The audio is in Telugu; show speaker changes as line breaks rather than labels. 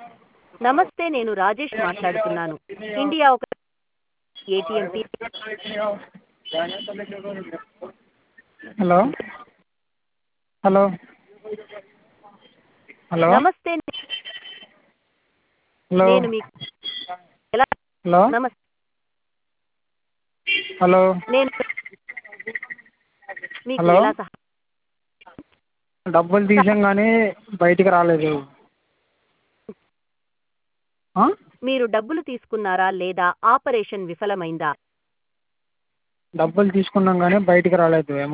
నమస్తే నేను రాజేష్ మాట్లాడుతున్నాను ఇండియా ఒక ATM P
hello hello hello
namaste
hello
నేను మీకు ఎలా
హలో
నమస్తే
హలో
నేను మీకు
హలో
ఎలా సహా
డబ్బులు తీసాం కానీ బయటికి రాలేదు ఆ?
మీరు డబ్బులు తీసుకున్నారా లేదా ఆపరేషన్ విఫలమైందా
డబ్బులు తీసుకున్నాం కానీ బయటికి రాలేదు